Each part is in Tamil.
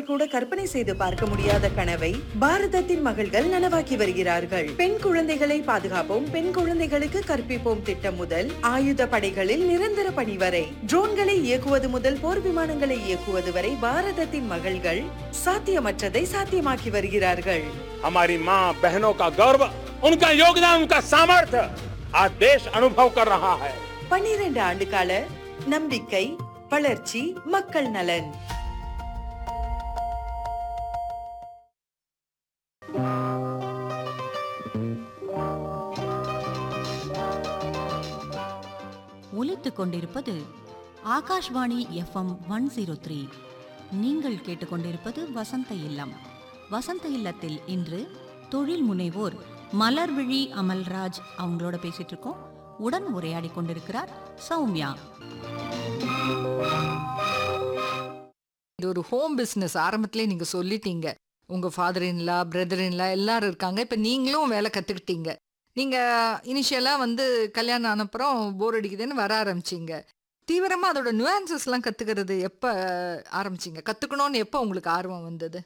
பெற்றோர்கள் கூட கற்பனை செய்து பார்க்க முடியாத கனவை பாரதத்தின் மகள்கள் நனவாக்கி வருகிறார்கள் பெண் குழந்தைகளை பாதுகாப்போம் பெண் குழந்தைகளுக்கு கற்பிப்போம் திட்டம் முதல் ஆயுத படைகளில் நிரந்தர பணி வரை ட்ரோன்களை இயக்குவது முதல் போர் விமானங்களை இயக்குவது வரை பாரதத்தின் மகள்கள் சாத்தியமற்றதை சாத்தியமாக்கி வருகிறார்கள் हमारी माँ बहनों का गौरव उनका योगदान उनका सामर्थ्य आज देश अनुभव कर रहा है பன்னிரண்டு ஆண்டு கால நம்பிக்கை வளர்ச்சி மக்கள் நலன் ஒலித்துக் கொண்டிருப்பது Akashvani FM one zero three நீங்கள் கேட்டுக்கொண்டிருப்பது வசந்த இல்லம் வசந்த இல்லத்தில் இன்று தொழில் முனைவோர் மலர்விழி அமல்ராஜ் அவங்களோட பேசிட்டு இருக்கோம் உடன் உரையாடி கொண்டிருக்கிறார் சௌமியா இது ஒரு ஹோம் பிஸ்னஸ் ஆரம்பத்திலே நீங்க சொல்லிட்டீங்க உங்க ஃபாதர் இன்லா பிரதர் இன்லா எல்லாரும் இருக்காங்க இப்ப நீங்களும் வேலை கத்துக்கிட்டீங்க நீங்க இனிஷியலா வந்து கல்யாணம் ஆனப்புறம் போர் அடிக்குதுன்னு வர ஆரம்பிச்சீங்க தீவிரமா அதோட nuances எல்லாம் கத்துக்கிறது எப்ப ஆரம்பிச்சீங்க கத்துக்கணும்னு எப்ப உங்களுக்கு ஆர்வம் வந்தது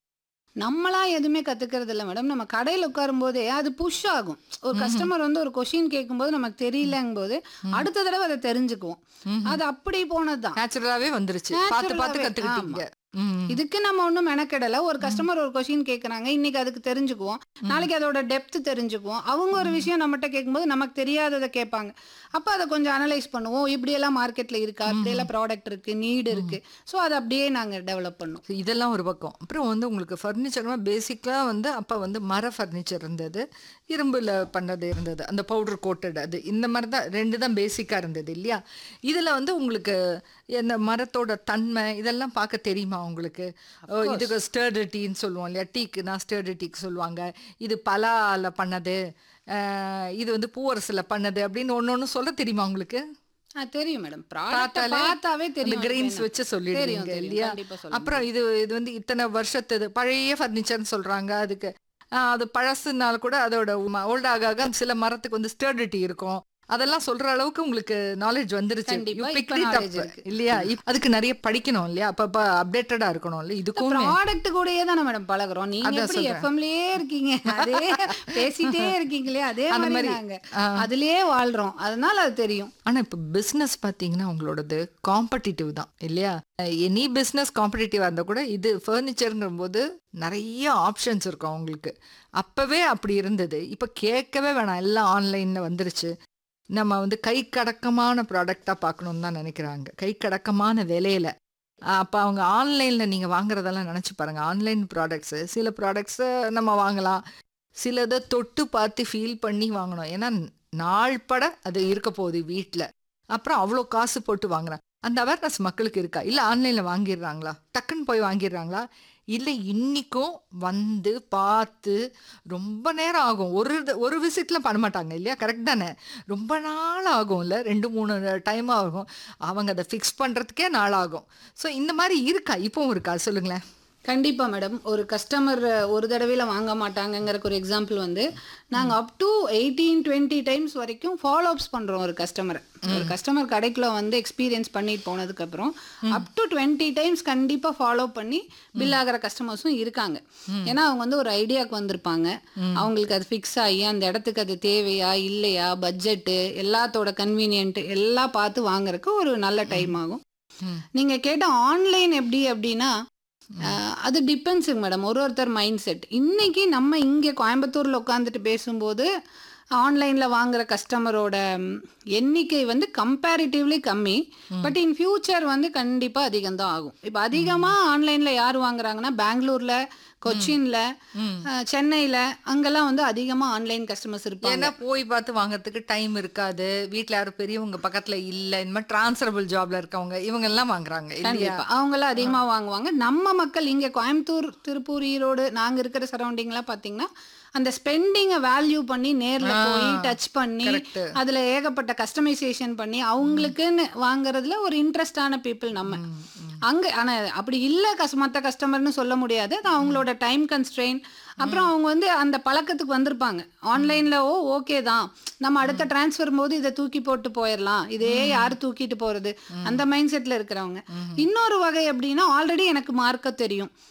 நம்மளா எதுவுமே கத்துக்கிறது இல்லை மேடம் நம்ம கடையில் உட்காரும் போதே அது புஷ் ஆகும் ஒரு கஸ்டமர் வந்து ஒரு கொஷின் கேட்கும்போது நமக்கு தெரியலங்கும் போது அடுத்த தடவை அதை தெரிஞ்சுக்குவோம் அது அப்படி போனதுதான் நேச்சுரலாவே வந்துருச்சு பார்த்து பார்த்து Naturally-ஆவே, கத்துக்கிட்டீங்க ம். இதுக்கு நம்ம ஒன்றும் மெனக்கெடல ஒரு கஸ்டமர் ஒரு கொஷின் கேட்குறாங்க இன்னைக்கு அதுக்கு தெரிஞ்சுக்குவோம் நாளைக்கு அதோட டெப்த் தெரிஞ்சுக்குவோம் அவங்க ஒரு விஷயம் நம்மகிட்ட கேட்கும்போது நமக்கு தெரியாததை கேட்பாங்க அப்போ அதை கொஞ்சம் அனலைஸ் பண்ணுவோம் இப்படியெல்லாம் மார்க்கெட்டில் இருக்கா இப்படியெல்லாம் ப்ராடக்ட் இருக்கு நீடு இருக்கு ஸோ அதை அப்படியே நாங்கள் டெவலப் பண்ணுவோம் So, இதெல்லாம் ஒரு பக்கம் அப்புறம் வந்து உங்களுக்கு ஃபர்னிச்சர்னா பேசிக்காக வந்து அப்போ வந்து மர ஃபர்னிச்சர் இருந்தது இரும்பில் பண்ணது இருந்தது அந்த பவுடர் கோட்டட் அது இந்த மாதிரி தான் ரெண்டு தான் பேசிக்காக இருந்தது இல்லையா இதில் வந்து உங்களுக்கு இந்த மரத்தோட தன்மை இதெல்லாம் பார்க்க தெரியுமா உங்களுக்கு ஓ, இதுக்கு ஸ்டர்டிட்டின்னு சொல்லுவோம் இல்லையா டீக்குனா ஸ்டர்டிட்டிக்கு சொல்லுவாங்க இது பலால பண்ணது அஹ், இது வந்து பூவரசில் பண்ணது அப்படின்னு ஒன்று ஒன்று சொல்ல தெரியுமா உங்களுக்கு ஆ தெரியும் மேடம் ப்ராடக்ட் பார்த்தாலே பார்த்தாவே அந்த தெரியும் கிரெயின்ஸ் அது வச்சு தெரியும், சொல்லிடுவீங்க தெரியும். இல்லையா கண்டிப்பா சொல்ல அப்புறம் இது இது வந்து இத்தனை வருஷத்துது பழைய ஃபர்னிச்சர்னு சொல்றாங்க அதுக்கு ஆஹ், அது பழசுனால கூட அதோட ஓல்ட் ஆக ஆக சில மரத்துக்கு வந்து ஸ்டர்டிட்டி இருக்கும் அதெல்லாம் சொல்ற அளவுக்கு உங்களுக்கு நாலேஜ் வந்துருச்சு கண்டிப்பா, You picked இப்ப it up, knowledge இருக்கு. இல்லையா இப்ப அதுக்கு நிறைய படிக்கணும் இல்லையா அப்பப்ப அப்டேட்டடா இருக்கணும் இல்ல இதுக்கும் ப்ராடக்ட் கூடயே தானே மேடம் பழகுறோம் நீங்க அதான் எப்படி சொல்றேன். எஃப்எம்லயே இருக்கீங்க அதே பேசிட்டே இருக்கீங்களே அதே அந்த மாதிரி மாதிரி, நாங்க ஆ. அதுலயே வாழ்றோம் அதனால அது தெரியும் ஆனா இப்ப பிசினஸ் பாத்தீங்கன்னா உங்களோடது காம்படிட்டிவ் தான் இல்லையா எனி பிசினஸ் காம்படிட்டிவா இருந்தா கூட இது ஃபர்னிச்சருங்கிற போது நிறைய ஆப்ஷன்ஸ் இருக்கும் உங்களுக்கு அப்பவே அப்படி இருந்தது இப்ப கேட்கவே வேணாம் எல்லாம் ஆன்லைன்ல வந்துருச்சு நம்ம வந்து கை கடக்கமான ப்ராடக்டா பார்க்கணும்னு தான் நினைக்கிறாங்க கை கடக்கமான விலையில அப்போ அவங்க ஆன்லைனில் நீங்கள் வாங்குறதெல்லாம் நினச்சி பாருங்க ஆன்லைன் ப்ராடக்ட்ஸு சில ப்ராடக்ட்ஸை நம்ம வாங்கலாம் சிலதை தொட்டு பார்த்து ஃபீல் பண்ணி வாங்கணும் ஏன்னா நாள் பட அது இருக்க போகுது வீட்டில் அப்புறம் அவ்வளோ காசு போட்டு வாங்குறாங்க அந்த அவேர்னஸ் மக்களுக்கு இருக்கா இல்லை ஆன்லைனில் வாங்கிடுறாங்களா டக்குன்னு போய் வாங்கிடுறாங்களா இல்லை இன்னிக்கும் வந்து பார்த்து ரொம்ப நேரம் ஆகும் ஒரு இது- ஒரு விசிட்டில் பண்ண மாட்டாங்க இல்லையா கரெக்ட் தானே ரொம்ப நாள் ஆகும்ல ரெண்டு மூணு டைம் ஆகும் அவங்க அதை ஃபிக்ஸ் பண்ணுறதுக்கே நாள் ஆகும் ஸோ இந்த மாதிரி இருக்கா இப்போவும் இருக்கா சொல்லுங்களேன் கண்டிப்பா மேடம் ஒரு கஸ்டமர் ஒரு தடவையில வாங்க மாட்டாங்கங்கறக்கு ஒரு எக்ஸாம்பிள் வந்து நாங்க up to eighteen twenty times வரைக்கும் ஃபாலோ அப்ஸ் பண்றோம் ஒரு கஸ்டமரை ஒரு கஸ்டமர் கடைக்குள்ள வந்து எக்ஸ்பீரியன்ஸ் பண்ணிட்டு போனதுக்கு அப்புறம் அப் டு டுவெண்ட்டி டைம்ஸ் கண்டிப்பா ஃபாலோ பண்ணி பில் ஆகிற கஸ்டமர்ஸும் இருக்காங்க ஏன்னா அவங்க வந்து ஒரு ஐடியாவுக்கு வந்திருப்பாங்க அவங்களுக்கு அது ஃபிக்ஸ் ஆகி அந்த இடத்துக்கு அது தேவையா இல்லையா பட்ஜெட்டு எல்லாத்தோட கன்வீனியன்ட் எல்லாம் பார்த்து வாங்குறதுக்கு ஒரு நல்ல டைம் ஆகும் நீங்க கேட்ட ஆன்லைன் எப்படி அப்படின்னா அஹ், அது டிபெண்ட்ஸுங்க மேடம் ஒரு ஒருத்தர் மைண்ட் செட் இன்னைக்கு நம்ம இங்கே கோயம்புத்தூர்ல உட்காந்துட்டு பேசும்போது ஆன்லைன்ல வாங்குற கஸ்டமரோட எண்ணிக்கை வந்து கம்பேரிட்டிவ்லி கம்மி பட் இன் ஃபியூச்சர் வந்து கண்டிப்பா அதிகம் தான் ஆகும் இப்போ அதிகமா ஆன்லைன்ல யார் வாங்குறாங்கன்னா பெங்களூர்ல கொச்சின்ல அஹ், சென்னையில அங்கெல்லாம் வந்து அதிகமா ஆன்லைன் கஸ்டமர்ஸ் இருப்பாங்க ஏன்னா போய் பார்த்து வாங்குறதுக்கு டைம் இருக்காது வீட்டில் யாரும் பெரியவங்க பக்கத்தில் இல்லை இந்த மாதிரி டிரான்ஸ்ஃபரபிள் ஜாப்ல இருக்கவங்க இவங்க எல்லாம் வாங்குறாங்க இல்லையா கண்டிப்பா அவங்களாம் அதிகமா வாங்குவாங்க நம்ம மக்கள் இங்க கோயம்புத்தூர் திருப்பூர் ஈரோடு நாங்க இருக்கிற சரௌண்டிங்லாம் பாத்தீங்கன்னா அந்த ஸ்பெண்டிங்கை வேல்யூ பண்ணி நேர்ல போய் டச் பண்ணி correct. அதுல ஏகப்பட்ட கஸ்டமைசேஷன் பண்ணி அவங்களுக்குன்னு வாங்குறதுல ஒரு இன்ட்ரெஸ்டான பீப்புள் நம்ம அங்க ஆனா அப்படி இல்ல கஸ் மத்த கஸ்டமர்னு சொல்ல முடியாது அது அவங்களோட டைம் கன்ஸ்ட்ரெயின் அப்புறம் அவங்க வந்து அந்த பழக்கத்துக்கு வந்திருப்பாங்க ஆன்லைன்ல ஓ ஓகே தான் நம்ம அடுத்த டிரான்ஸ்ஃபர் போது இதை தூக்கி போட்டு போயிடலாம் இதே யார் தூக்கிட்டு போறது அந்த மைண்ட் செட்ல இருக்கிறவங்க இன்னொரு வகை எப்படின்னா ஆல்ரெடி எனக்கு மார்க்க தெரியும்